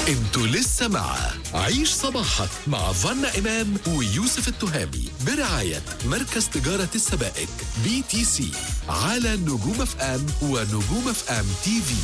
انتوا لسه مع عيش صباحك مع فنا إمام ويوسف التهامي برعاية مركز تجارة السبائك بي تي سي على نجوم اف ام ونجوم اف ام تي في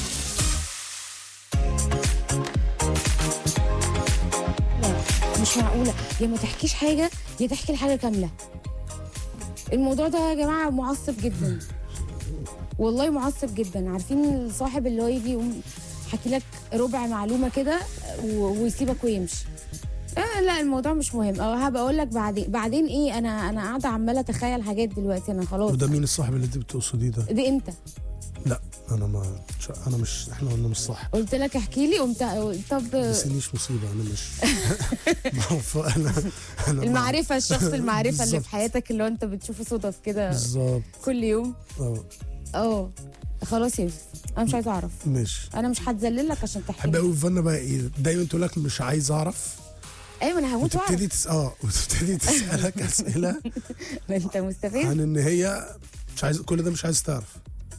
لا مش معقولة يا ما تحكيش حاجة يا تحكي الحاجة كاملة الموضوع ده يا جماعة معصب جدا والله معصب جدا عارفين الصاحب اللي هو يجي يقوم حكي لك ربع معلومة كده و- ويسيبك ويمشي آه لا الموضوع مش مهم اه هبقى اقول لك بعدين بعدين ايه انا انا قاعده عماله اتخيل حاجات دلوقتي انا خلاص وده مين الصاحب اللي انت بتقصديه ده؟ دي امتى لا انا ما انا مش احنا قلنا مش صح قلت لك احكي لي قمت طب بس مش مصيبه انا مش ما هو ف- انا انا المعرفه الشخص المعرفه اللي بالظبط. في حياتك اللي هو انت بتشوفه صدف كده بالظبط كل يوم اه اه خلاص يا يوسف انا مش عايزه اعرف ماشي انا مش هتذللك عشان تحكي احب لي. قوي فانا بقى ايه دايما تقول لك مش عايز اعرف ايوه انا هموت واعرف وتبتدي تس... اه وتبتدي تسالك اسئله ما انت مستفز عن ان هي مش عايز كل ده مش عايز تعرف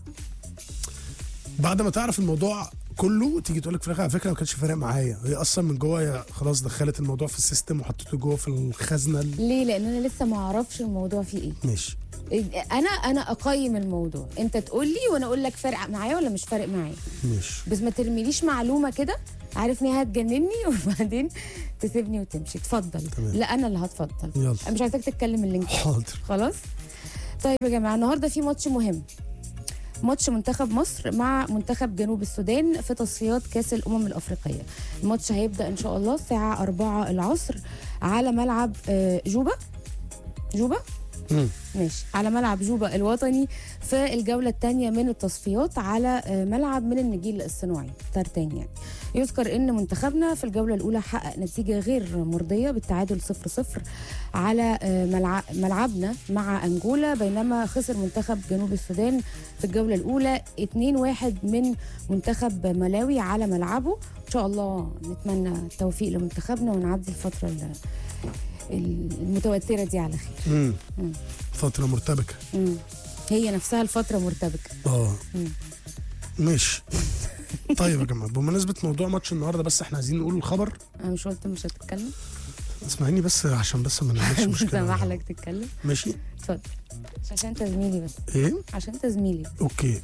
بعد ما تعرف الموضوع كله تيجي تقول لك في الاخر على فكره ما كانش فارق معايا هي اصلا من جوه هي خلاص دخلت الموضوع في السيستم وحطيته جوه في الخزنه ال- ليه لان انا لسه ما اعرفش الموضوع فيه ايه ماشي انا انا اقيم الموضوع انت تقول لي وانا اقول لك فارق معايا ولا مش فارق معايا ماشي بس ما ترميليش معلومه كده عارف ان هي هتجنني وبعدين تسيبني وتمشي اتفضل تمام. لا انا اللي هتفضل يلا انا مش عايزاك تتكلم اللي انت حاضر خلاص طيب يا جماعه النهارده في ماتش مهم ماتش منتخب مصر مع منتخب جنوب السودان في تصفيات كاس الامم الافريقيه الماتش هيبدا ان شاء الله الساعه 4 العصر على ملعب آه، جوبا جوبا مم. ماشي على ملعب جوبا الوطني في الجولة الثانية من التصفيات على آه، ملعب من النجيل الصناعي ترتان يعني يذكر ان منتخبنا في الجولة الأولى حقق نتيجة غير مرضية بالتعادل 0-0 على آه، ملع- ملعبنا مع أنجولا بينما خسر منتخب جنوب السودان في الجولة الأولى 2-1 من منتخب ملاوي على ملعبه إن شاء الله نتمنى التوفيق لمنتخبنا ونعدي الفترة ال- المتوترة دي على خير مم. مم. فتره مرتبكه مم. هي نفسها الفترة مرتبكة اه مم. ماشي طيب يا جماعه بمناسبه موضوع ماتش النهارده بس احنا عايزين نقول الخبر أنا مش قلت مش هتتكلم اسمعيني بس عشان بس ما نعملش مشكله سامح لك تتكلم ماشي اتفضل مش عشان انت زميلي بس ايه عشان انت زميلي بس اوكي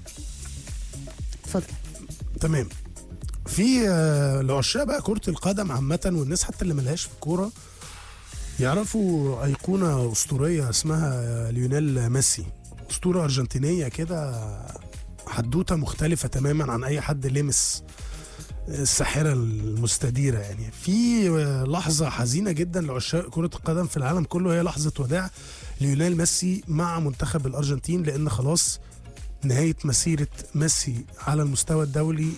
اتفضل تمام في آه، لعشاق بقى كرة القدم عامة والناس حتى اللي ملهاش في الكورة يعرفوا أيقونة أسطورية اسمها آه، ليونيل ميسي أسطورة أرجنتينية كده حدوتة مختلفة تماما عن أي حد لمس الساحرة المستديرة يعني في آه، لحظة حزينة جدا لعشاق كرة القدم في العالم كله هي لحظة وداع ليونيل ميسي مع منتخب الأرجنتين لأن خلاص نهاية مسيرة ميسي على المستوى الدولي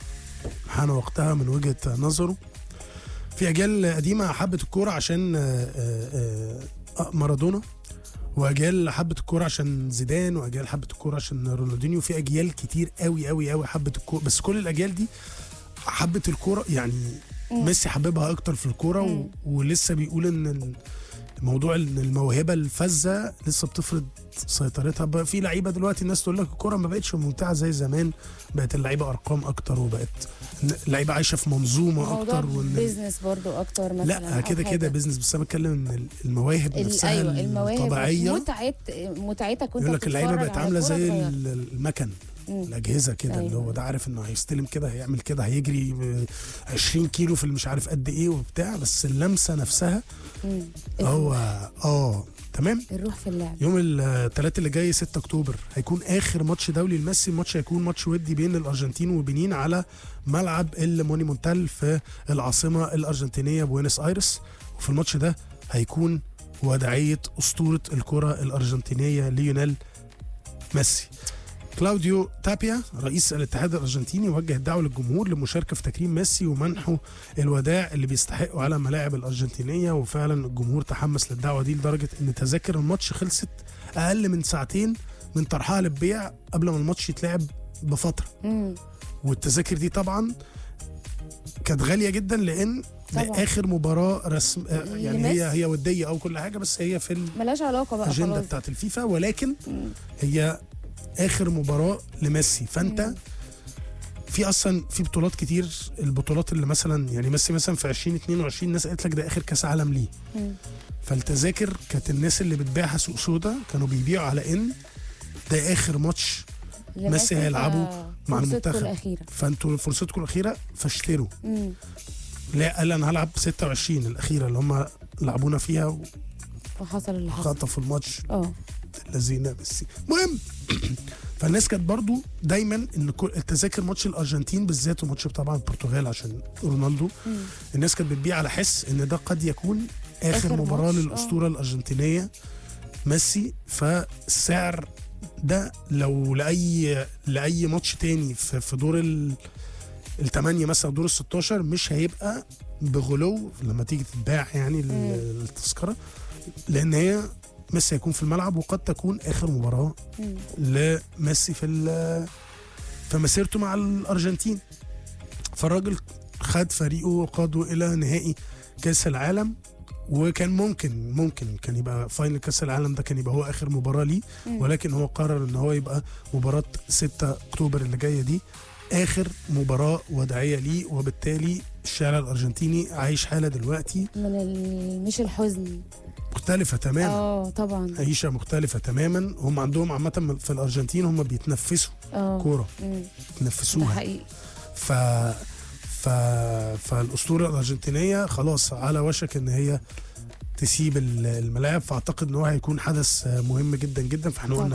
حان وقتها من وجهة نظره في أجيال قديمة حبت الكورة عشان آه، آه، آه، مارادونا وأجيال حبت الكورة عشان زيدان وأجيال حبت الكورة عشان رونالدينيو في أجيال كتير قوي قوي قوي حبت الكورة بس كل الأجيال دي حبت الكورة يعني ميسي حببها أكتر في الكورة و... مم. ولسه بيقول إن الموضوع ان الموهبه الفذه لسه بتفرض سيطرتها بقى في لعيبه دلوقتي الناس تقول لك الكوره ما بقتش ممتعه زي زمان بقت اللعيبه ارقام اكتر وبقت اللعيبه عايشه في منظومه موضوع اكتر وان بيزنس برضو اكتر مثلا لا أو كده حاجة. كده بيزنس بس انا بتكلم ان المواهب ال- نفسها ايوه المواهب الطبيعيه متعت متعتك وانت يقول لك اللعيبه بتتفرج بقت على عامله كورة زي اتغيرت. ال- المكن مم. الاجهزه كده اللي أيوة. هو ده عارف انه هيستلم كده هيعمل كده هيجري ب 20 كيلو في المش عارف قد ايه وبتاع بس اللمسه نفسها مم. هو اه تمام الروح في اللعب يوم الثلاث اللي جاي 6 اكتوبر هيكون اخر ماتش دولي لميسي الماتش هيكون ماتش ودي بين الارجنتين وبنين على ملعب المونيمونتال في العاصمه الارجنتينيه بوينس ايرس وفي الماتش ده هيكون وداعيه اسطوره الكره الارجنتينيه ليونيل ميسي كلاوديو تابيا رئيس الاتحاد الارجنتيني وجه الدعوه للجمهور للمشاركه في تكريم ميسي ومنحه الوداع اللي بيستحقه على ملاعب الارجنتينيه وفعلا الجمهور تحمس للدعوه دي لدرجه ان تذاكر الماتش خلصت اقل من ساعتين من طرحها للبيع قبل ما الماتش يتلعب بفتره مم. والتذاكر دي طبعا كانت غاليه جدا لان طبعاً. ده اخر مباراه رسم آه، يعني لميسي. هي هي وديه او كل حاجه بس هي في ملهاش علاقه بقى الاجنده خلاص بتاعت الفيفا ولكن مم. هي اخر مباراه لميسي فانت مم. في اصلا في بطولات كتير البطولات اللي مثلا يعني ميسي مثلا في 2022 الناس قالت لك ده اخر كاس عالم ليه مم. فالتذاكر كانت الناس اللي بتبيعها سوق سودا كانوا بيبيعوا على ان ده اخر ماتش للأسف، ميسي هيلعبوا آه، مع فرصتكم المنتخب. الأخيرة فانتوا فرصتكم الاخيره فاشتروا مم. لا قال انا هلعب 26 الاخيره اللي هم لعبونا فيها وحصل اللي حصل وخطفوا الماتش اه الذين ميسي المهم فالناس كانت برضو دايما ان كل التذاكر ماتش الارجنتين بالذات وماتش طبعا البرتغال عشان رونالدو مم. الناس كانت بتبيع على حس ان ده قد يكون اخر, آخر مباراه ماتش، للاسطوره الارجنتينيه ميسي فالسعر ده لو لاي لاي ماتش تاني في, في دور ال الثمانية مثلا دور ال 16 مش هيبقى بغلو لما تيجي تتباع يعني ال- مم. التذكره لان هي ميسي هيكون في الملعب وقد تكون اخر مباراه مم. لميسي في ال- في مسيرته مع الارجنتين فالراجل خد فريقه وقاده الى نهائي كاس العالم وكان ممكن ممكن كان يبقى فاينل كاس العالم ده كان يبقى هو اخر مباراه ليه مم. ولكن هو قرر ان هو يبقى مباراه 6 اكتوبر اللي جايه دي اخر مباراه وداعيه ليه وبالتالي الشارع الارجنتيني عايش حاله دلوقتي من ال... مش الحزن مختلفه تماما اه طبعا عيشه مختلفه تماما هم عندهم عامه في الارجنتين هم بيتنفسوا اه كوره مم. ده بيتنفسوها حقيقي ف ف فالاسطوره الارجنتينيه خلاص على وشك ان هي تسيب ال- الملاعب فاعتقد ان هو هيكون حدث مهم جدا جدا فاحنا قلنا